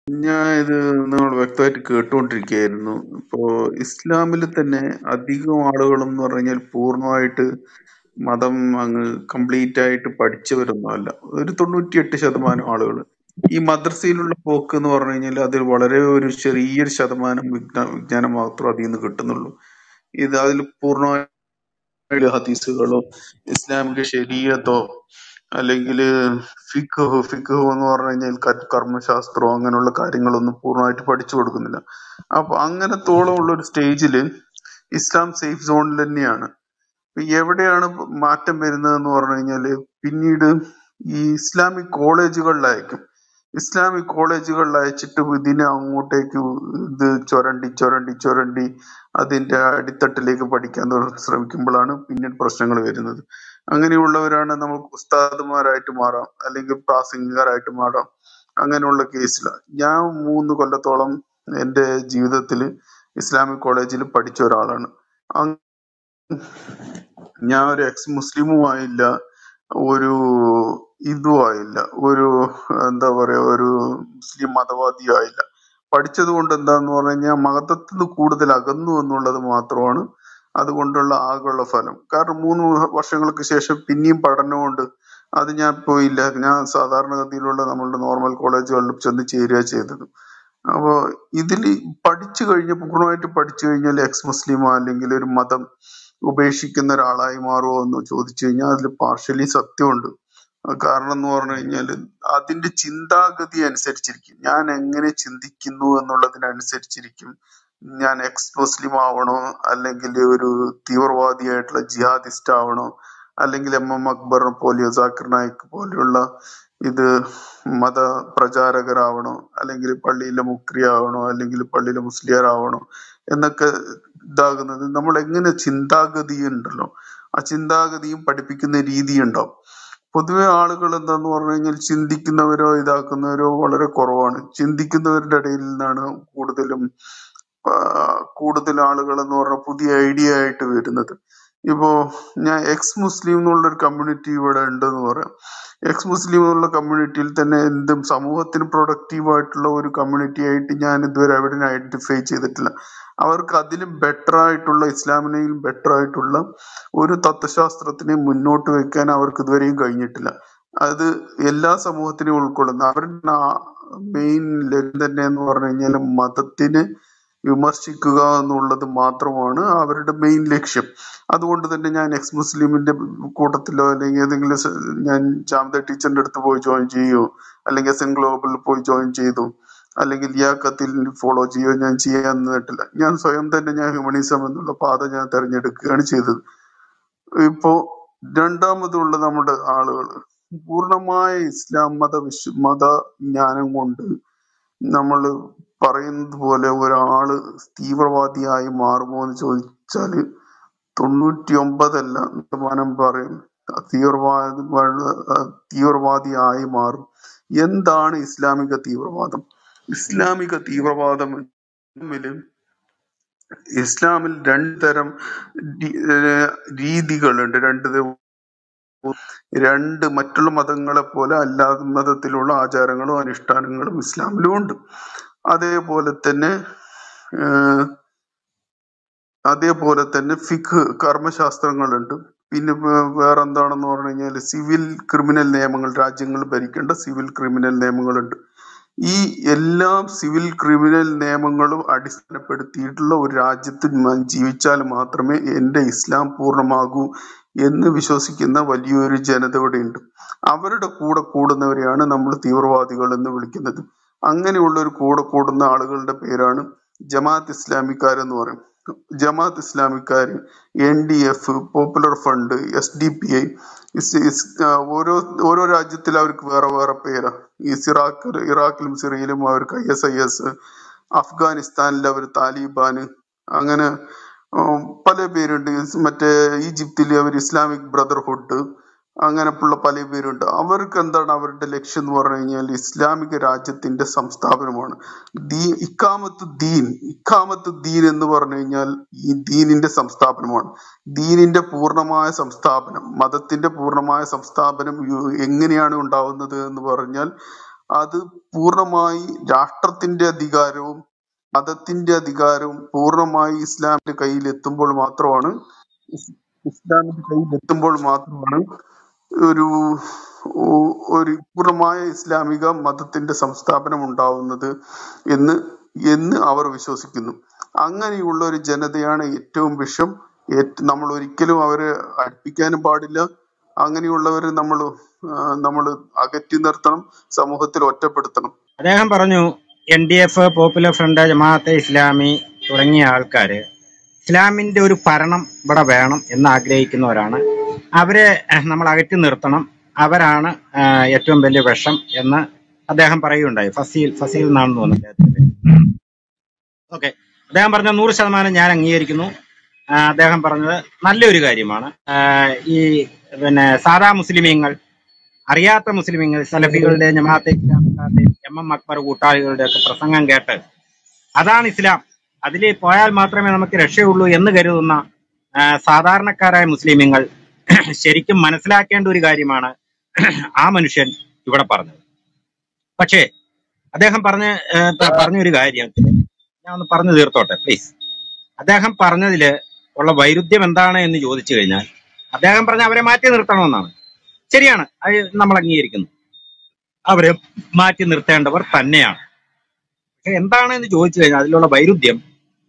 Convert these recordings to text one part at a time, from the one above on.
ഞാൻ ഇത് നമ്മൾ വ്യക്തമായിട്ട് കേട്ടുകൊണ്ടിരിക്കുകയായിരുന്നു ഇപ്പോ ഇസ്ലാമിൽ തന്നെ അധികം ആളുകളും എന്ന് പറഞ്ഞാൽ പൂർണ്ണമായിട്ട് മതം അങ്ങ് കംപ്ലീറ്റ് ആയിട്ട് പഠിച്ചവരൊന്നും അല്ല ഒരു തൊണ്ണൂറ്റിയെട്ട് ശതമാനം ആളുകൾ ഈ മദ്രസയിലുള്ള പോക്ക് എന്ന് പറഞ്ഞു കഴിഞ്ഞാൽ അതിൽ വളരെ ഒരു ചെറിയൊരു ശതമാനം വിജ്ഞാ- വിജ്ഞാനം മാത്രം അതിൽ നിന്ന് കിട്ടുന്നുള്ളൂ ഇത് അതിൽ പൂർണ്ണമായിട്ട് ഹദീസുകളോ ഇസ്ലാമിക ശരീരത്തോ അല്ലെങ്കിൽ ഫിഖ് ഫിഖ് എന്ന് പറഞ്ഞു കഴിഞ്ഞാൽ ക- കർമ്മശാസ്ത്രമോ അങ്ങനെയുള്ള കാര്യങ്ങളൊന്നും പൂർണ്ണമായിട്ട് പഠിച്ചു കൊടുക്കുന്നില്ല അപ്പൊ അങ്ങനത്തോളം ഉള്ള ഒരു സ്റ്റേജില് ഇസ്ലാം സേഫ് സോണിൽ തന്നെയാണ് ഇപ്പൊ എവിടെയാണ് മാറ്റം വരുന്നതെന്ന് പറഞ്ഞു കഴിഞ്ഞാല് പിന്നീട് ഈ ഇസ്ലാമിക് കോളേജുകളിലായിരിക്കും ഇസ്ലാമിക് കോളേജുകളിൽ അയച്ചിട്ട് ഇതിനെ അങ്ങോട്ടേക്ക് ഇത് ചുരണ്ടി ചുരണ്ടി ചുരണ്ടി അതിന്റെ അടിത്തട്ടിലേക്ക് പഠിക്കാൻ തുട- ശ്രമിക്കുമ്പോഴാണ് പിന്നീട് പ്രശ്നങ്ങൾ വരുന്നത് അങ്ങനെയുള്ളവരാണ് നമ്മൾ ഉസ്താദുമാരായിട്ട് മാറാം അല്ലെങ്കിൽ പ്രാസംഗികരായിട്ട് മാറാം അങ്ങനെയുള്ള കേസില ഞാൻ മൂന്ന് കൊല്ലത്തോളം എന്റെ ജീവിതത്തിൽ ഇസ്ലാമിക് കോളേജിൽ പഠിച്ച ഒരാളാണ് അങ് ഞാൻ ഒരു എക്സ് മുസ്ലിമും ആയില്ല ഒരു ഇതും ആയില്ല ഒരു എന്താ പറയാ ഒരു മുസ്ലിം മതവാദിയും ആയില്ല പഠിച്ചത് കൊണ്ട് എന്താന്ന് പറഞ്ഞു കഴിഞ്ഞാൽ മതത്തിൽ നിന്ന് കൂടുതൽ അകന്നു എന്നുള്ളത് മാത്രമാണ് അതുകൊണ്ടുള്ള ആകെയുള്ള ഫലം കാരണം മൂന്ന് വർഷങ്ങൾക്ക് ശേഷം പിന്നെയും പഠനമുണ്ട് അത് ഞാൻ പോയില്ല ഞാൻ സാധാരണഗതിയിലുള്ള നമ്മളുടെ നോർമൽ കോളേജുകളിൽ ചെന്ന് ചേരുക ചെയ്തത് അപ്പോ ഇതിൽ പഠിച്ചു കഴിഞ്ഞ പൂർണ്ണമായിട്ട് പഠിച്ചു കഴിഞ്ഞാൽ എക്സ് മുസ്ലിമോ അല്ലെങ്കിൽ ഒരു മതം ഉപേക്ഷിക്കുന്ന ഒരാളായി മാറുമോ എന്ന് ചോദിച്ചു കഴിഞ്ഞാൽ അതിൽ പാർഷ്യലി സത്യമുണ്ട് അത് കാരണം എന്ന് പറഞ്ഞു കഴിഞ്ഞാൽ അതിന്റെ ചിന്താഗതി അനുസരിച്ചിരിക്കും ഞാൻ എങ്ങനെ ചിന്തിക്കുന്നു എന്നുള്ളതിനനുസരിച്ചിരിക്കും ഞാൻ എക്സ് മുസ്ലിം ആവണോ അല്ലെങ്കിൽ ഒരു തീവ്രവാദിയായിട്ടുള്ള ജിഹാദിസ്റ്റ് ആവണോ അല്ലെങ്കിൽ എം എം അക്ബർ പോലെയോ ജാക്കിർ നായിക് പോലെയുള്ള ഇത് മത പ്രചാരകരാവണോ അല്ലെങ്കിൽ പള്ളിയിലെ മുക്രി ആവണോ അല്ലെങ്കിൽ പള്ളിയിലെ മുസ്ലിയാർ ആവണോ എന്നൊക്കെ ഇതാകുന്നത് നമ്മൾ എങ്ങനെ ചിന്താഗതി ഉണ്ടല്ലോ ആ ചിന്താഗതിയും പഠിപ്പിക്കുന്ന രീതി ഉണ്ടാവും പൊതുവെ ആളുകൾ എന്താന്ന് പറഞ്ഞു കഴിഞ്ഞാൽ ചിന്തിക്കുന്നവരോ ഇതാക്കുന്നവരോ വളരെ കുറവാണ് ചിന്തിക്കുന്നവരുടെ ഇടയിൽ നിന്നാണ് കൂടുതലും ആ, കൂടുതൽ ആളുകൾ എന്ന് പറഞ്ഞാൽ പുതിയ ഐഡിയ ആയിട്ട് വരുന്നത് ഇപ്പോ ഞാൻ എക്സ് മുസ്ലിം എന്നുള്ള ഒരു കമ്മ്യൂണിറ്റി ഇവിടെ ഉണ്ടെന്ന് പറയാം എക്സ് മുസ്ലിം എന്നുള്ള കമ്മ്യൂണിറ്റിയിൽ തന്നെ എന്തും സമൂഹത്തിന് പ്രൊഡക്റ്റീവ് ആയിട്ടുള്ള ഒരു കമ്മ്യൂണിറ്റി ആയിട്ട് ഞാൻ ഇതുവരെ എവിടെ ഐഡന്റിഫൈ ചെയ്തിട്ടില്ല അവർക്ക് അതിലും ബെറ്റർ ആയിട്ടുള്ള ഇസ്ലാമിനെയും ബെറ്റർ ആയിട്ടുള്ള ഒരു തത്വശാസ്ത്രത്തിനെ മുന്നോട്ട് വെക്കാൻ അവർക്ക് ഇതുവരെയും കഴിഞ്ഞിട്ടില്ല അത് എല്ലാ സമൂഹത്തിനെയും ഉൾക്കൊള്ളുന്ന അവരുടെ മെയിൻ ലക്ഷ്യം തന്നെ എന്ന് പറഞ്ഞു കഴിഞ്ഞാൽ മതത്തിന് വിമർശിക്കുക എന്നുള്ളത് മാത്രമാണ് അവരുടെ മെയിൻ ലക്ഷ്യം അതുകൊണ്ട് തന്നെ ഞാൻ എക്സ് മുസ്ലിമിന്റെ കൂട്ടത്തിലോ അല്ലെങ്കിൽ ഏതെങ്കിലും സ- ഞാൻ ജാമത ടീച്ചറിന്റെ അടുത്ത് പോയി ജോയിൻ ചെയ്യോ അല്ലെങ്കിൽ എസ് എൻ ഗ്ലോബലിൽ പോയി ജോയിൻ ചെയ്തു അല്ലെങ്കിൽ ലിയാക്കത്തിൽ ഫോളോ ചെയ്യോ ഞാൻ ചെയ്യാൻ നിന്നിട്ടില്ല ഞാൻ സ്വയം തന്നെ ഞാൻ ഹ്യൂമണിസം എന്നുള്ള പാത ഞാൻ തെരഞ്ഞെടുക്കുകയാണ് ചെയ്തത് ഇപ്പോ രണ്ടാമതുള്ള നമ്മുടെ ആളുകൾ പൂർണ്ണമായ ഇസ്ലാം മത വിശ്വ മത ജ്ഞാനം കൊണ്ട് നമ്മൾ പറയുന്നത് പോലെ ഒരാള് തീവ്രവാദിയായി മാറുമോ എന്ന് ചോദിച്ചാല് തൊണ്ണൂറ്റി ഒമ്പതല്ല ശതമാനം പറയും തീവ്രവാദി തീവ്രവാദിയായി മാറും എന്താണ് ഇസ്ലാമിക തീവ്രവാദം ഇസ്ലാമിക തീവ്രവാദം തമ്മില് ഇസ്ലാമിൽ രണ്ട് തരം രീ- ഏഹ് രീതികളുണ്ട് രണ്ട് ത- രണ്ട് മറ്റുള്ള മതങ്ങളെ പോലെ അല്ലാത്ത മതത്തിലുള്ള ആചാരങ്ങളും അനുഷ്ഠാനങ്ങളും ഇസ്ലാമിലും ഉണ്ട് അതേപോലെ തന്നെ ഏഹ്, അതേപോലെ തന്നെ ഫിഖ് കർമ്മശാസ്ത്രങ്ങളുണ്ട് പിന്നെ വേ- വേറെ എന്താണെന്ന് പറഞ്ഞു കഴിഞ്ഞാൽ സിവിൽ ക്രിമിനൽ നിയമങ്ങൾ രാജ്യങ്ങൾ ഭരിക്കേണ്ട സിവിൽ ക്രിമിനൽ നിയമങ്ങളുണ്ട് ഈ എല്ലാ സിവിൽ ക്രിമിനൽ നിയമങ്ങളും അടിസ്ഥാനപ്പെടുത്തിയിട്ടുള്ള ഒരു രാജ്യത്ത് ഞാൻ ജീവിച്ചാൽ മാത്രമേ എന്റെ ഇസ്ലാം പൂർണ്ണമാകൂ എന്ന് വിശ്വസിക്കുന്ന വലിയൊരു ജനത ഇവിടെയുണ്ട് അവരുടെ കൂടെ കൂടുന്നവരെയാണ് നമ്മൾ തീവ്രവാദികൾ എന്ന് വിളിക്കുന്നത് അങ്ങനെയുള്ള ഒരു കൂടെ കൂടുന്ന ആളുകളുടെ പേരാണ് ജമാഅത്ത് ഇസ്ലാമിക്കാർ എന്ന് പറയും ജമാഅത്ത് ഇസ്ലാമിക്കാർ N D F popular front S D P I ഓരോ ഓരോ രാജ്യത്തിൽ അവർക്ക് വേറെ വേറെ പേരാ ഈ സിറാഖ് ഇറാഖിലും സിറിയയിലും അവർക്ക് ഐ എസ് ഐ എസ് അഫ്ഗാനിസ്ഥാനിൽ അവർ താലിബാന് അങ്ങനെ ഉം, പല പേരുണ്ട് ഇസ് മറ്റേ ഈജിപ്തിൽ അവർ ഇസ്ലാമിക് ബ്രദർഹുഡ് അങ്ങനെയുള്ള പല പേരുണ്ട് അവർക്ക് എന്താണ് അവരുടെ ലക്ഷ്യം എന്ന് പറഞ്ഞു കഴിഞ്ഞാൽ ഇസ്ലാമിക രാജ്യത്തിന്റെ സംസ്ഥാപനമാണ് ദീ ഇക്കാമത്ത് ദീൻ ഇക്കാമത്ത് ദീൻ എന്ന് പറഞ്ഞു കഴിഞ്ഞാൽ ഈ ദീനിന്റെ സംസ്ഥാപനമാണ് ദീനിന്റെ പൂർണ്ണമായ സംസ്ഥാപനം മതത്തിന്റെ പൂർണ്ണമായ സംസ്ഥാപനം യു- എങ്ങനെയാണ് ഉണ്ടാവുന്നത് എന്ന് പറഞ്ഞാൽ അത് പൂർണ്ണമായി രാഷ്ട്രത്തിന്റെ അധികാരവും മതത്തിന്റെ അധികാരവും പൂർണ്ണമായി ഇസ്ലാമിന്റെ കയ്യിൽ എത്തുമ്പോൾ മാത്രമാണ് ഇസ് ഇസ്ലാമിന്റെ കയ്യിൽ എത്തുമ്പോൾ മാത്രമാണ് ഒരു ഒ- ഒരു പൂർണ്ണമായ ഇസ്ലാമിക മതത്തിന്റെ സംസ്ഥാപനം ഉണ്ടാവുന്നത് എന്ന് എന്ന് അവർ വിശ്വസിക്കുന്നു അങ്ങനെയുള്ള ഒരു ജനതയാണ് ഏറ്റവും വിഷം ഏറ്റ് നമ്മൾ ഒരിക്കലും അവരെ അടുപ്പിക്കാനും പാടില്ല അങ്ങനെയുള്ളവരെ നമ്മൾ നമ്മൾ അകറ്റി നിർത്തണം സമൂഹത്തിൽ ഒറ്റപ്പെടുത്തണം അദ്ദേഹം പറഞ്ഞു N D F popular front Jamaate Islami തുടങ്ങിയ ആൾക്കാര് ഇസ്ലാമിന്റെ ഒരു ഭരണം ഇവിടെ വേണം എന്ന് ആഗ്രഹിക്കുന്നവരാണ് അവരെ ഏഹ്, നമ്മൾ അകറ്റി നിർത്തണം അവരാണ് ആഹ്, ഏറ്റവും വലിയ വിഷം എന്ന് അദ്ദേഹം പറയുകയുണ്ടായി ഫസീൽ ഫസീൽ എന്നാണെന്ന് തോന്നുന്നു അദ്ദേഹത്തിന്റെ പേര്. ഓക്കെ അദ്ദേഹം പറഞ്ഞ നൂറ് ശതമാനം ഞാൻ അംഗീകരിക്കുന്നു ആ, അദ്ദേഹം പറഞ്ഞത് നല്ലൊരു കാര്യമാണ് ആ, ഈ പിന്നെ സാധാ മുസ്ലിമീങ്ങൾ അറിയാത്ത മുസ്ലിമീങ്ങൾ സലഫികളുടെ ജമാഅത്തെ ഇസ്ലാമിക്കാരുടെ എം എം അക്ബർ കൂട്ടാളികളുടെ ഒക്കെ പ്രസംഗം കേട്ട് അതാണ് ഇസ്ലാം അതിൽ പോയാൽ മാത്രമേ നമുക്ക് രക്ഷയുള്ളൂ എന്ന് കരുതുന്ന ആ, സാധാരണക്കാരായ മുസ്ലിമീങ്ങൾ ശരിക്കും മനസ്സിലാക്കേണ്ട ഒരു കാര്യമാണ് ആ മനുഷ്യൻ ഇവിടെ പറഞ്ഞത് പക്ഷേ അദ്ദേഹം പറഞ്ഞ ഏ, പ- പറഞ്ഞൊരു കാര്യം ഞാൻ ഒന്ന് പറഞ്ഞു തീർത്തോട്ടെ പ്ലീസ് അദ്ദേഹം പറഞ്ഞതില് ഉള്ള വൈരുദ്ധ്യം എന്താണ് എന്ന് ചോദിച്ചു കഴിഞ്ഞാൽ അദ്ദേഹം പറഞ്ഞ അവരെ മാറ്റി നിർത്തണമെന്നാണ് ശരിയാണ് അത് നമ്മൾ അംഗീകരിക്കുന്നു അവരെ മാറ്റി നിർത്തേണ്ടവർ തന്നെയാണ് പക്ഷെ എന്താണ് എന്ന് ചോദിച്ചു കഴിഞ്ഞാൽ അതിലുള്ള വൈരുദ്ധ്യം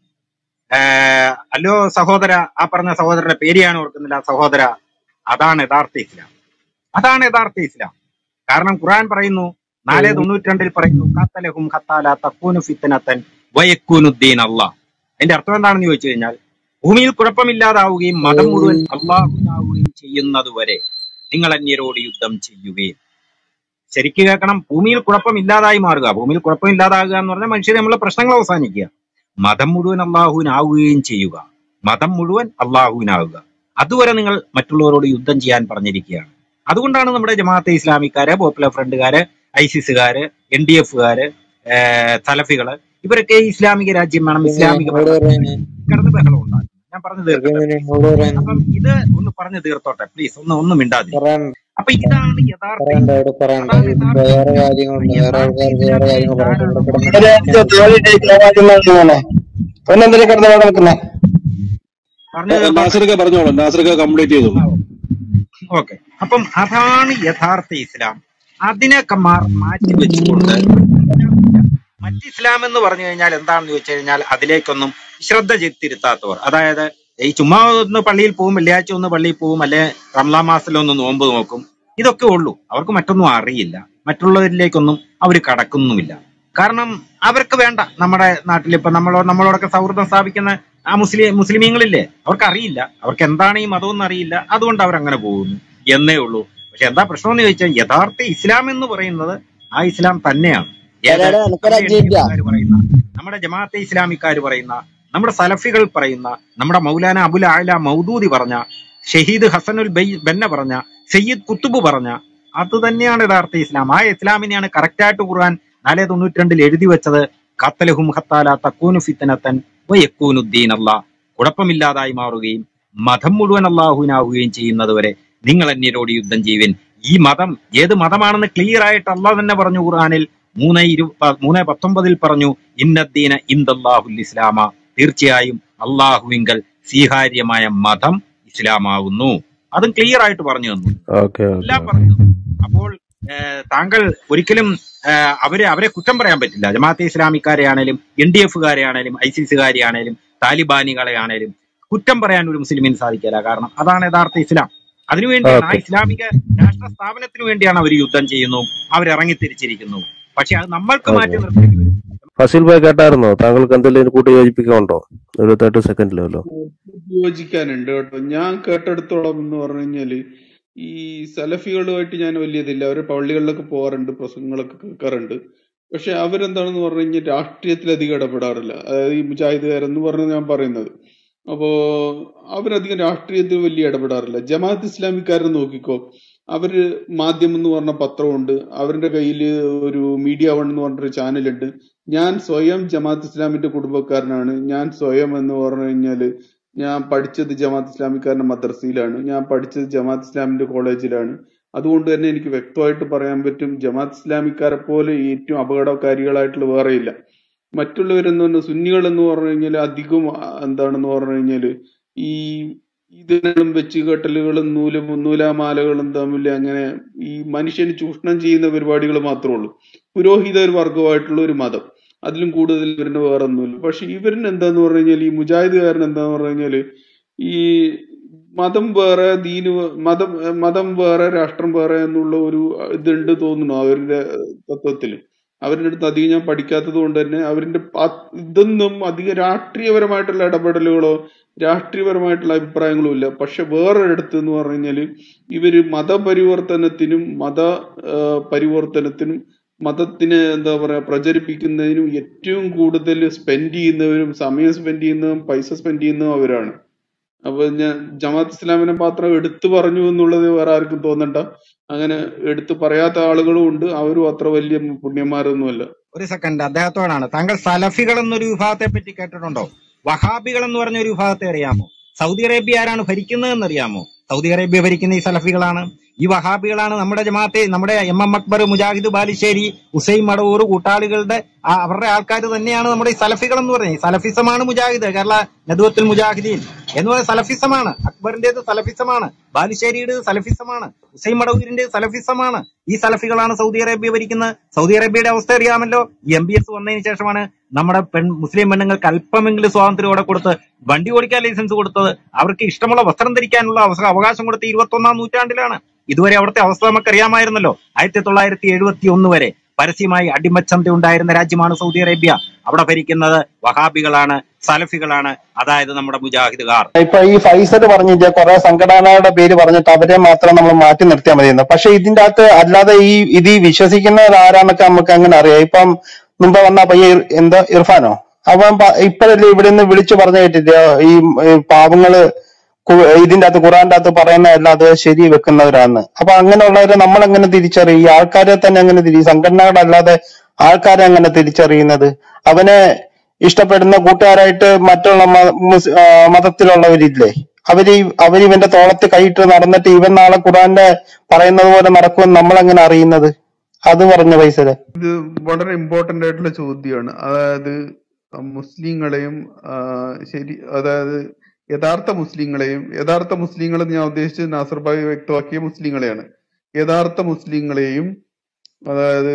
ആഹ് അല്ലോ സഹോദര ആ പറഞ്ഞ സഹോദരന്റെ പേര് ഞാൻ ഓർക്കുന്നില്ല സഹോദര അതാണ് യഥാർത്ഥ ഇസ്ലാം അതാണ് യഥാർത്ഥ ഇസ്ലാം കാരണം ഖുർആൻ പറയുന്നു നാല് തൊണ്ണൂറ്റി രണ്ടിൽ പറയുന്നു ഖത്തലഹും ഖത്താല തക്കൂനു ഫിത്തനത്തൻ വയക്കൂനുദ്ദീൻ അള്ളാഹ് അതിന്റെ അർത്ഥം എന്താണെന്ന് ചോദിച്ചു കഴിഞ്ഞാൽ ഭൂമിയിൽ കുഴപ്പമില്ലാതാവുകയും മതം മുഴുവൻ അള്ളാഹുനാവുകയും ചെയ്യുന്നത് വരെ നിങ്ങൾ അന്യരോട് യുദ്ധം ചെയ്യുകയും ശരിക്ക് കേൾക്കണം ഭൂമിയിൽ കുഴപ്പമില്ലാതായി മാറുക ഭൂമിയിൽ കുഴപ്പമില്ലാതാകുക എന്ന് പറഞ്ഞാൽ മനുഷ്യരെ നമ്മളെ പ്രശ്നങ്ങൾ അവസാനിക്കുക മതം മുഴുവൻ അള്ളാഹുവിനാവുകയും ചെയ്യുക മതം മുഴുവൻ അള്ളാഹുവിനാവുക അതുവരെ നിങ്ങൾ മറ്റുള്ളവരോട് യുദ്ധം ചെയ്യാൻ പറഞ്ഞിരിക്കുകയാണ് അതുകൊണ്ടാണ് നമ്മുടെ ജമാഅത്തെ ഇസ്ലാമിക്കാര് പോപ്പുലർ ഫ്രണ്ടുകാര് ഐസിസുകാര് എൻ ഡി എഫുകാര് സലഫികള് ഇവരൊക്കെ ഇസ്ലാമിക രാജ്യം വേണം ഇസ്ലാമിക എന്നോട് ഭരണം പറയുന്നേ കിടന്ന് ബഹളം ഉണ്ടാക്കും ഞാൻ പറഞ്ഞു തീർക്കട്ടെ എന്നോട് പറയുന്നേ അപ്പം ഇത് ഒന്ന് പറഞ്ഞു തീർത്തോട്ടെ പ്ലീസ് ഒന്ന് ഒന്നും മിണ്ടാതി പറയാൻ അപ്പൊ ഇതാണ് യഥാർത്ഥ പറയണ്ട ഇസ്ലാം അവിടെ പറയണ്ട അതാണ് ഇത് യഥാർത്ഥ വേറെ ഇസ്ലാം കാര്യങ്ങളുണ്ട് വേറെ യഥാർത്ഥ ആൾക്കാർക്ക് വേറെ ഇസ്ലാമിനെ കാര്യങ്ങൾ പറയട്ടെ ഇതാരാണ് ഇവിടെ കൊണ്ടുവന്നത് കിടന്ന് ഒന്നെന്തിനെ കിടന്ന് അവിടെ നിൽക്കുന്നേ പറഞ്ഞു തീർത്തോട്ടെ നാസർക്ക പറഞ്ഞോളൂ നാസർക്ക കംപ്ലീറ്റ് ചെയ്തോളൂ ഓക്കെ അപ്പം അതാണ് യഥാർത്ഥ ഇസ്ലാം അതിനൊക്കെ മാ- മാറ്റി വെച്ചുകൊണ്ട് മറ്റ് ഇസ്ലാം എന്ന് പറഞ്ഞു കഴിഞ്ഞാൽ എന്താണെന്ന് ചോദിച്ചു കഴിഞ്ഞാൽ അതിലേക്കൊന്നും ശ്രദ്ധ ചെ- തിരുത്താത്തവർ അതായത് ഈ ചുമ്മാ ഒന്ന് പള്ളിയിൽ പോവും വെള്ളിയാഴ്ച ഒന്ന് പള്ളിയിൽ പോവും അല്ലെ റംലാ മാസത്തിലൊന്ന് നോമ്പ് നോക്കും ഇതൊക്കെ ഉള്ളൂ അവർക്ക് മറ്റൊന്നും അറിയില്ല മറ്റുള്ളവരിലേക്കൊന്നും അവർ കടക്കുന്നുമില്ല കാരണം അവർക്ക് വേണ്ട നമ്മുടെ നാട്ടിൽ ഇപ്പൊ നമ്മളോ നമ്മളോടൊക്കെ സൗഹൃദം സ്ഥാപിക്കുന്ന ആ മുസ്ലിം മുസ്ലിമീങ്ങളില്ലേ അവർക്ക് അറിയില്ല അവർക്ക് എന്താണ് ഈ മതം എന്ന് അറിയില്ല അതുകൊണ്ട് അവർ അങ്ങനെ പോകുന്നു എന്നേ ഉള്ളൂ പക്ഷെ എന്താ പ്രശ്നം എന്ന് ചോദിച്ചാൽ യഥാർത്ഥ ഇസ്ലാം എന്ന് പറയുന്നത് ആ ഇസ്ലാം തന്നെയാണ് ഏത് എടാ എനിക്കൊരു നമ്മുടെ എൻ ഡി അജീബ എഫുകാർ പറയുന്ന നമ്മുടെ ജമാഅത്തെ ഇസ്ലാമിക്കാർ പറയുന്ന നമ്മുടെ സലഫികൾ പറയുന്ന നമ്മുടെ മൗലാന അബുൽ ആല മൗദൂദി പറഞ്ഞ ഷഹീദ് ഹസനുൽ ബൈ- ബന്ന പറഞ്ഞ സയ്യിദ് കുത്തുബ് പറഞ്ഞ അത് തന്നെയാണ് യഥാർത്ഥ ഇസ്ലാം ആ ഇസ്ലാമിനെയാണ് correct ആയിട്ട് ഖുർആൻ നാല് തൊണ്ണൂറ്റി രണ്ടിൽ എഴുതി വെച്ചത് ഖത്തലഹും ഖത്താല തക്കൂനു ഫിത്തനത്തൻ വയക്കൂനുദ്ദീൻ അല്ലാ കുഴപ്പമില്ലാതായി മാറുകയും മതം മുഴുവൻ അള്ളാഹുവിനാവുകയും ചെയ്യുന്നത് വരെ നിങ്ങൾ അന്യരോട് യുദ്ധം ചെയ്യുവിൻ ഈ മതം ഏത് മതമാണെന്ന് ക്ലിയർ ആയിട്ട് അള്ളാഹ് തന്നെ പറഞ്ഞു ഖുർആനിൽ മൂന്ന് ഇരു പ- മൂന്ന് പത്തൊമ്പതിൽ പറഞ്ഞു ഇന്നദ്ദീന ഇന്ദല്ലാഹുൽ ഇസ്ലാമ തീർച്ചയായും അള്ളാഹുവിങ്കൽ സ്വീകാര്യമായ മതം ഇസ്ലാമാകുന്നു അതും ക്ലിയർ ആയിട്ട് പറഞ്ഞു തന്നു ഓക്കെ ഓക്കെ എല്ലാം ഓക്കെ പറഞ്ഞു അപ്പോൾ ഏഹ്, താങ്കൾ ഒരിക്കലും ഏഹ്, അവരെ അവരെ കുറ്റം പറയാൻ പറ്റില്ല ജമാഅത്തെ ഇസ്ലാമിക്കാരെ ആണേലും എൻ ഡി എഫുകാരെ ആണേലും ഐ സി സിക്കാരെ ആണേലും താലിബാനികളെ ആണേലും കുറ്റം പറയാൻ ഒരു മുസ്ലിമിന് സാധിക്കില്ല കാരണം അതാണ് യഥാർത്ഥ ഇസ്ലാം അതിനുവേണ്ടിയാണ് ആ ഓക്കെ ഇസ്ലാമിക രാഷ്ട്ര സ്ഥാപനത്തിന് വേണ്ടിയാണ് അവർ യുദ്ധം ചെയ്യുന്നു അവർ ഇറങ്ങിത്തിരിച്ചിരിക്കുന്നു പക്ഷെ അത് നമ്മൾക്ക് മാറ്റി ഓക്കെ നിർത്തേണ്ടി വരും ഫസീൽ ഭായ് കേട്ടായിരുന്നോ താങ്കൾക്ക് എന്തെങ്കിലും കൂട്ടി യോജിപ്പിക്കാനുണ്ടോ ഒരു തേർട്ടി സെക്കൻഡിലല്ലോ യോജിക്കാനുണ്ട് കേട്ടോ ഞാൻ കേട്ടെടുത്തോളം എന്ന് പറഞ്ഞു കഴിഞ്ഞാല് ഈ സലഫികളുമായിട്ട് ഞാൻ വലിയതില്ല അവര് പള്ളികളിലൊക്കെ പോകാറുണ്ട് പ്രസംഗങ്ങളൊക്കെ കേൾക്കാറുണ്ട് പക്ഷെ അവരെന്താണെന്ന് പറഞ്ഞു കഴിഞ്ഞാൽ രാഷ്ട്രീയത്തിൽ അധികം ഇടപെടാറില്ല അതായത് ഈ മുജാഹിദുകാരെന്ന് പറഞ്ഞ് ഞാൻ പറയുന്നത് അപ്പോ അവരധികം രാഷ്ട്രീയത്തിൽ വലിയ ഇടപെടാറില്ല ജമാഅത്ത് ഇസ്ലാമിക്കാരെ നോക്കിക്കോ അവര് മാധ്യമം എന്ന് പറഞ്ഞ പത്രമുണ്ട് അവരുടെ കയ്യിൽ ഒരു മീഡിയ വൺ എന്ന് പറഞ്ഞൊരു ചാനലുണ്ട് ഞാൻ സ്വയം ജമാഅത്ത് ഇസ്ലാമിന്റെ കുടുംബക്കാരനാണ് ഞാൻ സ്വയം എന്ന് പറഞ്ഞു കഴിഞ്ഞാല് ഞാൻ പഠിച്ചത് ജമാഅത്ത് ഇസ്ലാമിക്കാരന്റെ മദ്രസയിലാണ് ഞാൻ പഠിച്ചത് ജമാഅത്ത് ഇസ്ലാമിന്റെ കോളേജിലാണ് അതുകൊണ്ട് തന്നെ എനിക്ക് വ്യക്തമായിട്ട് പറയാൻ പറ്റും ജമാഅത്ത് ഇസ്ലാമിക്കാരെ പോലെ ഏറ്റവും അപകടകാരികളായിട്ടുള്ള വേറെയില്ല മറ്റുള്ളവരെന്ന് പറഞ്ഞാൽ സുന്നികൾ എന്ന് പറഞ്ഞു കഴിഞ്ഞാൽ അധികം ആ, എന്താണെന്ന് പറഞ്ഞു കഴിഞ്ഞാല് ഈ ഇതിനും വെച്ച് കെട്ടലുകളും നൂലും നൂലാമാലകളും തമ്മിൽ അങ്ങനെ ഈ മനുഷ്യന് ചൂഷണം ചെയ്യുന്ന പരിപാടികൾ മാത്രമേ ഉള്ളൂ പുരോഹിത ഒരു വർഗമായിട്ടുള്ള ഒരു മതം അതിലും കൂടുതൽ ഇവരിന് വേറെ ഒന്നുമില്ല പക്ഷെ ഇവരിന് എന്താന്ന് പറഞ്ഞു കഴിഞ്ഞാൽ ഈ മുജാഹിദുകാരൻ എന്താന്ന് പറഞ്ഞു കഴിഞ്ഞാല് ഈ മതം വേറെ ദീന് വേ- മതം മതം വേറെ രാഷ്ട്രം വേറെ എന്നുള്ള ഒരു ഇതുണ്ട് തോന്നുന്നു അവരുടെ തത്വത്തിൽ അവരുടെ അടുത്ത് അധികം ഞാൻ പഠിക്കാത്തത് കൊണ്ട് തന്നെ അവരുടെ ആ- ഇതൊന്നും അധികം രാഷ്ട്രീയപരമായിട്ടുള്ള ഇടപെടലുകളോ രാഷ്ട്രീയപരമായിട്ടുള്ള അഭിപ്രായങ്ങളും ഇല്ല പക്ഷെ വേറൊരിടത്ത് എന്ന് പറഞ്ഞു കഴിഞ്ഞാല് ഇവര് മതപരിവർത്തനത്തിനും മത ആ, പരിവർത്തനത്തിനും മതത്തിനെ എന്താ പറയാ പ്രചരിപ്പിക്കുന്നതിനും ഏറ്റവും കൂടുതൽ സ്പെൻഡ് ചെയ്യുന്നവരും സമയം സ്പെൻഡ് ചെയ്യുന്നതും പൈസ സ്പെൻഡ് ചെയ്യുന്നതും അവരാണ് അപ്പൊ ഞാൻ ജമാഅത്ത് ഇസ്ലാമിനെ മാത്രം എടുത്തു പറഞ്ഞു എന്നുള്ളത് വേറെ ആർക്കും തോന്നണ്ട അങ്ങനെ എടുത്തു പറയാത്ത ആളുകളും ഉണ്ട് അവരും അത്ര വലിയ പുണ്യന്മാരൊന്നുമല്ല ഒരു സെക്കൻഡ് അദ്ദേഹത്തോടാണ് താങ്കൾ സലഫികൾ എന്നൊരു വിഭാഗത്തെ പറ്റി കേട്ടിട്ടുണ്ടോ വഹാബികൾ എന്ന് പറഞ്ഞ ഒരു വിഭാഗത്തെ അറിയാമോ സൗദി അറേബ്യ ആരാണ് ഭരിക്കുന്നതെന്ന് അറിയാമോ സൗദി അറേബ്യ ഭരിക്കുന്ന ഈ സലഫികളാണ് ഈ വഹാബികളാണ് നമ്മുടെ ജമാഅത്തെ നമ്മുടെ എം എം അക്ബർ മുജാഹിദ് ബാലുശ്ശേരി ഉസൈൻ മടവൂർ കൂട്ടാളികളുടെ ആ അവരുടെ ആൾക്കാർ തന്നെയാണ് നമ്മുടെ ഈ സലഫികൾ എന്ന് പറയുന്നത് ഈ സലഫിസമാണ് മുജാഹിദ് കേരള നദുവത്തുൽ മുജാഹിദീൻ എന്ന് പറയുന്നത് സലഫിസമാണ് അക്ബറിന്റേത് സലഫിസമാണ് ബാലുശ്ശേരിയുടെ സലഫിസമാണ് ഉസൈൻ മടവൂരിന്റെ സലഫിസമാണ് ഈ സലഫികളാണ് സൗദി അറേബ്യ ഭരിക്കുന്നത് സൗദി അറേബ്യയുടെ അവസ്ഥ അറിയാമല്ലോ ഈ എം ബി എസ് വന്നതിന് ശേഷമാണ് നമ്മുടെ പെൺ മുസ്ലിം പെണ്ണുങ്ങൾക്ക് അല്പമെങ്കിലും സ്വാതന്ത്ര്യോടെ കൊടുത്ത് വണ്ടി ഓടിക്കാൻ ലൈസൻസ് കൊടുത്തത് അവർക്ക് ഇഷ്ടമുള്ള വസ്ത്രം ധരിക്കാനുള്ള അവസ- അവകാശം കൊടുത്ത ഇരുപത്തി ഒന്നാം നൂറ്റാണ്ടിലാണ് ഇതുവരെ അവിടുത്തെ അവസ്ഥ നമുക്ക് അറിയാമായിരുന്നല്ലോ ആയിരത്തി തൊള്ളായിരത്തി എഴുപത്തി ഒന്ന് വരെ പരസ്യമായി അടിമച്ചന്ത ഉണ്ടായിരുന്ന രാജ്യമാണ് സൗദി അറേബ്യ അവിടെ ഭരിക്കുന്നത് വഹാബികളാണ് സലഫികളാണ് അതായത് നമ്മുടെ മുജാഹിദുകാർ ഇപ്പൊ ഈ ഫൈസൽ പറഞ്ഞില്ല കുറെ സംഘടനകളുടെ പേര് പറഞ്ഞിട്ട് അവരെ മാത്രം നമ്മൾ മാറ്റി നിർത്തിയാൽ മതിയെന്ന് പക്ഷെ ഇതിന്റെ അകത്ത് അല്ലാതെ ഈ ഇത് വിശ്വസിക്കുന്നവർ ആരാന്നൊക്കെ നമുക്ക് അങ്ങനെ അറിയാം ഇപ്പം മുമ്പ് വന്ന പയ്യ ഇർ- എന്താ ഇർഫാനോ അവൻ പ- ഇപ്പഴല്ലേ ഇവിടെ നിന്ന് വിളിച്ചു പറഞ്ഞു കേട്ടില്ല ഈ ഈ പാവങ്ങള് കു- ഇതിന്റെ അകത്ത് ഖുറാന്റെ അകത്ത് പറയുന്ന എല്ലാം അത് ശരി വെക്കുന്നവരാന്ന് അപ്പൊ അങ്ങനെയുള്ളവരെ നമ്മൾ എങ്ങനെ തിരിച്ചറിയും ഈ ആൾക്കാരെ തന്നെ എങ്ങനെ തിരി സംഘടനകളല്ലാതെ ആൾക്കാരെ എങ്ങനെ തിരിച്ചറിയുന്നത് അവനെ ഇഷ്ടപ്പെടുന്ന കൂട്ടുകാരായിട്ട് മറ്റുള്ള മ- മുസ്- ആ, മതത്തിലുള്ളവരില്ലേ അവര് ഈ- അവര് ഇവന്റെ തോളത്ത് കൈയിട്ട് നടന്നിട്ട് ഇവൻ നാളെ ഖുറാന്റെ പറയുന്നത് പോലെ നടക്കുമെന്ന് നമ്മൾ എങ്ങനെ അറിയുന്നത് അത് പറഞ്ഞ പൈസല് ഇത് വളരെ ഇമ്പോർട്ടന്റ് ആയിട്ടുള്ള ചോദ്യമാണ് അതായത് മുസ്ലിങ്ങളെയും ആ, ശരി അതായത് യഥാർത്ഥ മുസ്ലിങ്ങളെയും യഥാർത്ഥ മുസ്ലിങ്ങൾ എന്ന് ഞാൻ ഉദ്ദേശിച്ചത് നാസർ ഭായി വ്യക്തമാക്കിയ മുസ്ലിങ്ങളെയാണ് യഥാർത്ഥ മുസ്ലിങ്ങളെയും അതായത്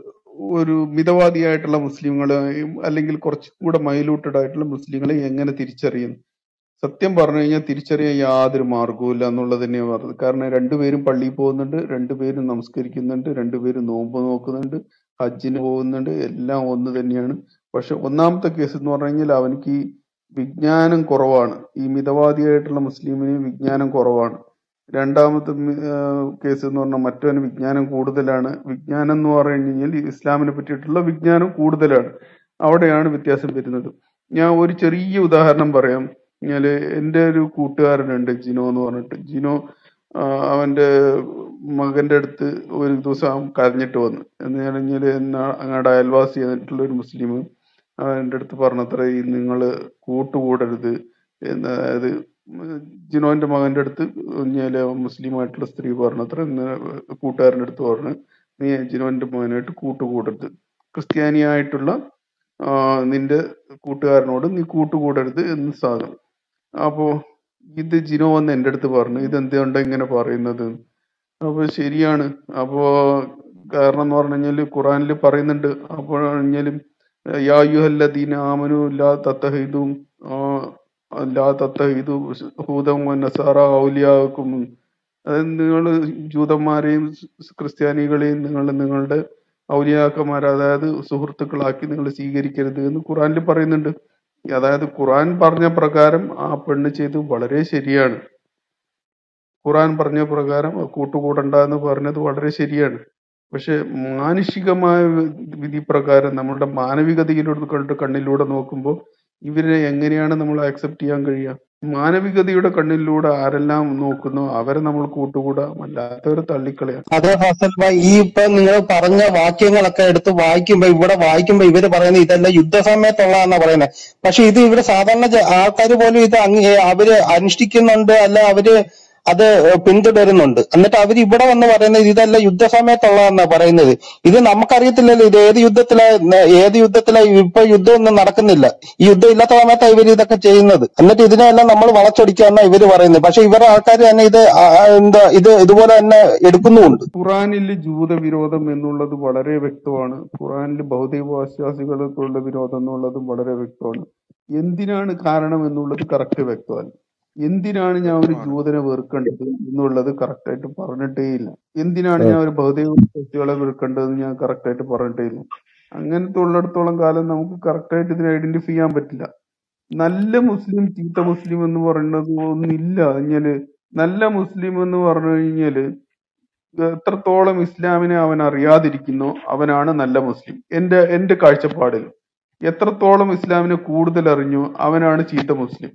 ഒരു മിതവാദിയായിട്ടുള്ള മുസ്ലിങ്ങളെയും അല്ലെങ്കിൽ കുറച്ചുകൂടെ മൈലൂട്ടഡ് ആയിട്ടുള്ള മുസ്ലിങ്ങളെ എങ്ങനെ തിരിച്ചറിയും സത്യം പറഞ്ഞു കഴിഞ്ഞാൽ തിരിച്ചറിയാൻ യാതൊരു മാർഗവും ഇല്ല എന്നുള്ളത് തന്നെയാണ് പറഞ്ഞത് കാരണം രണ്ടുപേരും പള്ളിയിൽ പോകുന്നുണ്ട് രണ്ടുപേരും നമസ്കരിക്കുന്നുണ്ട് രണ്ടുപേരും നോമ്പ് നോക്കുന്നുണ്ട് ഹജ്ജിന് പോകുന്നുണ്ട് എല്ലാം ഒന്ന് തന്നെയാണ് പക്ഷെ ഒന്നാമത്തെ കേസ് എന്ന് പറഞ്ഞു കഴിഞ്ഞാൽ അവനിക്ക് ഈ വിജ്ഞാനം കുറവാണ് ഈ മിതവാദിയായിട്ടുള്ള മുസ്ലിമിന് വിജ്ഞാനം കുറവാണ് രണ്ടാമത്തെ മി- ആ, കേസ് എന്ന് പറഞ്ഞാൽ മറ്റവന് വിജ്ഞാനം കൂടുതലാണ് വിജ്ഞാനം എന്ന് പറഞ്ഞു കഴിഞ്ഞാൽ ഈ ഇസ്ലാമിനെ പറ്റിയിട്ടുള്ള വിജ്ഞാനം കൂടുതലാണ് അവിടെയാണ് വ്യത്യാസം വരുന്നത് ഞാൻ ഒരു ചെറിയ ഉദാഹരണം പറയാം ഞാല് എൻ്റെ ഒരു കൂട്ടുകാരനുണ്ട് ജിനോ എന്ന് പറഞ്ഞിട്ട് ജിനോ ആ, അവന്റെ മകന്റെ അടുത്ത് ഒരു ദിവസം അവൻ കരഞ്ഞിട്ട് വന്നു എന്ന് പറഞ്ഞാല് എന്നാ അങ്ങയുടെ അയൽവാസി ആയിട്ടുള്ള ഒരു മുസ്ലിം അവന്റെ അടുത്ത് പറഞ്ഞത്ര ഈ നിങ്ങള് കൂട്ടുകൂടരുത് എന്ന് അതായത് ജിനോന്റെ മകന്റെ അടുത്ത് ഞാല് മുസ്ലിം ആയിട്ടുള്ള സ്ത്രീ പറഞ്ഞത്ര ഇന്ന് കൂട്ടുകാരന്റെ അടുത്ത് പറഞ്ഞു നീ ജിനോന്റെ മകനായിട്ട് കൂട്ടുകൂടരുത് ക്രിസ്ത്യാനിയായിട്ടുള്ള ആ, നിന്റെ കൂട്ടുകാരനോട് നീ കൂട്ടുകൂടരുത് എന്ന് സാധനം അപ്പോ ഇത് ജിനോ വന്ന് എന്റെ അടുത്ത് പറഞ്ഞു ഇത് എന്തുകൊണ്ടാ ഇങ്ങനെ പറയുന്നത് അപ്പൊ ശരിയാണ് അപ്പോ കാരണം എന്ന് പറഞ്ഞു കഴിഞ്ഞാല് ഖുറാനിൽ പറയുന്നുണ്ട് അപ്പോൾ കഴിഞ്ഞാലും യാ യുഹല്ലദീന ആമനു ലാ തത്തഹിദും ലാ തത്തഹിദു ഹൂദം നസാറ ഔലിയാക്കും അതായത് നിങ്ങൾ ജൂതന്മാരെയും സ് ക്രിസ്ത്യാനികളെയും നിങ്ങൾ നിങ്ങളുടെ ഔലിയാക്കന്മാരെ അതായത് സുഹൃത്തുക്കളാക്കി നിങ്ങൾ സ്വീകരിക്കരുത് എന്ന് ഖുറാനിൽ പറയുന്നുണ്ട് അതായത് ഖുറാൻ പറഞ്ഞ പ്രകാരം ആ പെണ്ണ് ചെയ്ത് വളരെ ശരിയാണ് ഖുറാൻ പറഞ്ഞ പ്രകാരം കൂട്ടുകൂടണ്ട എന്ന് പറഞ്ഞത് വളരെ ശരിയാണ് പക്ഷെ മാനുഷികമായ വി- വിധി പ്രകാരം നമ്മളുടെ മാനവികതയിലൂടെ കണ്ട് കണ്ണിലൂടെ നോക്കുമ്പോൾ ഇവരെ എങ്ങനെയാണ് നമ്മൾ അക്സെപ്റ്റ് ചെയ്യാൻ കഴിയുക മാനവികതയുടെ കണ്ണിലൂടെ ആരെല്ലാം നോക്കുന്നോ അവരെ നമ്മൾ കൂട്ടുകൂടാ അല്ലാത്തവരെ തള്ളിക്കളയാം അതെ ഫസൽ ഭായ് ഈ ഇപ്പൊ നിങ്ങൾ പറഞ്ഞ വാക്യങ്ങളൊക്കെ എടുത്ത് വായിക്കുമ്പോ ഇവിടെ വായിക്കുമ്പോ ഇവര് പറയുന്നത് ഇതെല്ലാം യുദ്ധസമയത്തുള്ളതാന്നാ പറയുന്നത് പക്ഷെ ഇത് ഇവിടെ സാധാരണ ആൾക്കാർ പോലും ഇത് അങ്ങ് അവര് അനുഷ്ഠിക്കുന്നുണ്ട് അല്ല അവര് അത് പിന്തുടരുന്നുണ്ട് എന്നിട്ട് അവർ ഇവിടെ വന്ന് പറയുന്നത് ഇതല്ല യുദ്ധസമയത്തുള്ളതെന്നാ പറയുന്നത് ഇത് നമുക്കറിയത്തില്ലല്ലോ ഇത് ഏത് യുദ്ധത്തിലാ ന- ഏത് യുദ്ധത്തിലാ ഇപ്പൊ യുദ്ധമൊന്നും നടക്കുന്നില്ല ഈ യുദ്ധം ഇല്ലാത്ത സമയത്താണ് ഇവർ ഇതൊക്കെ ചെയ്യുന്നത് എന്നിട്ട് ഇതിനെല്ലാം നമ്മൾ വളച്ചൊടിക്കാന്നാ ഇവര് പറയുന്നത് പക്ഷെ ഇവരുടെ ആൾക്കാർ തന്നെ ഇത് ആ, ആ, എന്താ ഇത് ഇതുപോലെ തന്നെ എടുക്കുന്നുമുണ്ട് ഖുറാനിൽ ജൂതവിരോധം എന്നുള്ളത് വളരെ വ്യക്തമാണ് ഖുറാനിൽ ഭൗതികവാശ്വാസികൾക്കുള്ള വിരോധം എന്നുള്ളത് വളരെ വ്യക്തമാണ് എന്തിനാണ് കാരണം എന്നുള്ളത് കറക്റ്റ് വ്യക്തമല്ല എന്തിനാണ് ഞാൻ ഒരു ജൂതനെ വെറുക്കേണ്ടത് എന്നുള്ളത് കറക്റ്റ് ആയിട്ട് പറഞ്ഞിട്ടേ ഇല്ല എന്തിനാണ് ഞാൻ ഒരു ഭൗതിക വ്യക്തികളെ വെറുക്കേണ്ടതെന്ന് ഞാൻ കറക്റ്റ് ആയിട്ട് പറഞ്ഞിട്ടേ ഇല്ല അങ്ങനത്തെ ഉള്ളിടത്തോളം കാലം നമുക്ക് കറക്റ്റ് ആയിട്ട് ഇതിനെ ഐഡന്റിഫൈ ചെയ്യാൻ പറ്റില്ല നല്ല മുസ്ലിം ചീത്ത മുസ്ലിം എന്ന് പറയുന്നത് ഒന്നില്ല കഴിഞ്ഞാല് നല്ല മുസ്ലിം എന്ന് പറഞ്ഞു കഴിഞ്ഞാല് എത്രത്തോളം ഇസ്ലാമിനെ അവൻ അറിയാതിരിക്കുന്നോ അവനാണ് നല്ല മുസ്ലിം എന്റെ എന്റെ കാഴ്ചപ്പാടിൽ എത്രത്തോളം ഇസ്ലാമിനെ കൂടുതൽ അറിഞ്ഞോ അവനാണ് ചീത്ത മുസ്ലിം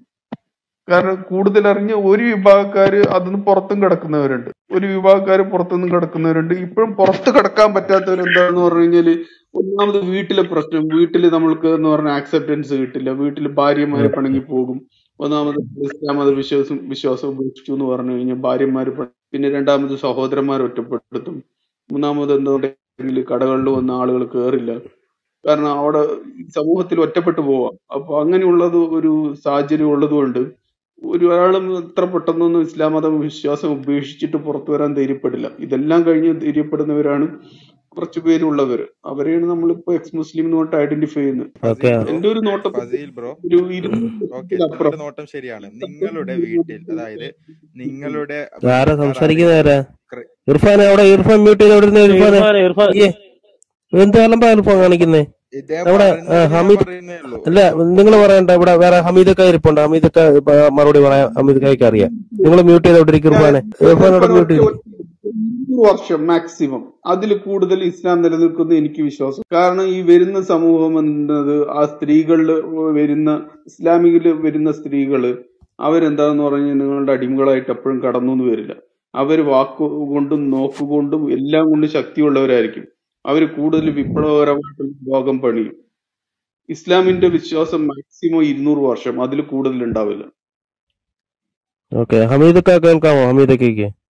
കാരണം കൂടുതൽ അറിഞ്ഞ ഒരു വിഭാഗക്കാര് അതിന് പുറത്തും കിടക്കുന്നവരുണ്ട് ഒരു വിഭാഗക്കാര് പുറത്തുനിന്നും കിടക്കുന്നവരുണ്ട് ഇപ്പോഴും പുറത്ത് കിടക്കാൻ പറ്റാത്തവർ എന്താന്ന് പറഞ്ഞു കഴിഞ്ഞാല് ഒന്നാമത് വീട്ടിലെ പ്രശ്നം വീട്ടിൽ നമ്മൾക്ക് എന്ന് പറഞ്ഞ ആക്സെപ്റ്റൻസ് കിട്ടില്ല വീട്ടിൽ ഭാര്യമാര് പിണങ്ങി പോകും ഒന്നാമത് ഇസ്ലാം മത വിശ്വാസം വിശ്വാസം ഉപേക്ഷിച്ചു എന്ന് പറഞ്ഞു കഴിഞ്ഞാൽ ഭാര്യമാര് പ- പിന്നെ രണ്ടാമത് സഹോദരന്മാർ ഒറ്റപ്പെടുത്തും മൂന്നാമത് എന്തുകൊണ്ടെങ്കിൽ കടകളിൽ വന്ന ആളുകൾ കേറില്ല കാരണം അവിടെ സമൂഹത്തിൽ ഒറ്റപ്പെട്ടു പോവാം അപ്പൊ അങ്ങനെയുള്ളത് ഒരു സാഹചര്യം ഉള്ളത് കൊണ്ട് ഒരു ഒരാളും ഇത്ര പെട്ടെന്നൊന്നും ഇസ്ലാം മതം വിശ്വാസം ഉപേക്ഷിച്ചിട്ട് പുറത്തു വരാൻ ധൈര്യപ്പെടില്ല ഇതെല്ലാം കഴിഞ്ഞ് ധൈര്യപ്പെടുന്നവരാണ് കുറച്ചു പേരുള്ളവർ അവരെയാണ് നമ്മളിപ്പോ എക്സ് മുസ്ലിം എന്ന് പറഞ്ഞിട്ട് ഐഡന്റിഫൈ ചെയ്യുന്നത് ഓക്കെ ഫസീൽ ബ്രോ എന്റെ ഒരു നോട്ടത്തിൽ ഫസീൽ ബ്രോ ഒരു ഇരുന്നൂറ് ഓക്കെ വർഷത്തിലപ്പുറം നിങ്ങളുടെ നോട്ടം ശരിയാണ് നിങ്ങളുടെ വീട്ടിൽ അതായത് നിങ്ങളുടെ ആരാ വീട്ടുകാർ സംസാരിക്കുന്ന ആരെങ്കിലും ആരാ ക്രി- ഇർഫാൻ അവിടെ ഇർഫാൻ മ്യൂട്ട് ചെയ്ത് അവിടെ ഇരുന്ന് ഇർഫാനെ ഇർഫാൻ ഇർഫാൻ ഏ എന്ത് അലമ്പാ ഇർഫാൻ കാണിക്കുന്നേ ഇദ്ദേഹം അവിടെ ആ, പറയുന്നത് ഞാൻ ഹമീദ് പറയുന്നേ ഉള്ളൂ അല്ല നിങ്ങൾ പറയണ്ട ഇവിടെ വേറെ ഹമീദക്ക ഇരിപ്പുണ്ട് ഹമീദക്ക ഇപ്പൊ മറുപടി പറയാം ഹമീദക്കായ്ക്ക് അറിയാം നിങ്ങൾ മ്യൂട്ട് ചെയ്ത് അവിടെ ഇരിക്കും ഇർഫാനെ ഇർഫാൻ അവിടെ മ്യൂട്ട് ഒറ്റ ചെയ്തു നൂറ് വർഷം മാക്സിമം അതിൽ കൂടുതൽ ഇസ്ലാം നിലനിൽക്കുന്ന എനിക്ക് വിശ്വാസം കാരണം ഈ വരുന്ന സമൂഹം എന്നത് ആ സ്ത്രീകളിൽ വരുന്ന ഇസ്ലാമികിൽ വരുന്ന സ്ത്രീകള് അവരെന്താന്ന് പറഞ്ഞാൽ നിങ്ങളുടെ അടിമകളായിട്ട് എപ്പോഴും കടന്നു വരില്ല അവർ വാക്കുകൊണ്ടും നോക്കുകൊണ്ടും എല്ലാം കൊണ്ടും ശക്തിയുള്ളവരായിരിക്കും അവർ കൂടുതൽ വിപ്ലവകരമായിട്ടുള്ള ലോകം പണിയും ഇസ്ലാമിന്റെ വിശ്വാസം മാക്സിമം ഇരുന്നൂറ് വർഷം അതിൽ കൂടുതൽ ഉണ്ടാവില്ല ഓക്കെ ഹമീദക്ക കേൾക്കാമോ ഹമീദക്കയ്ക്ക്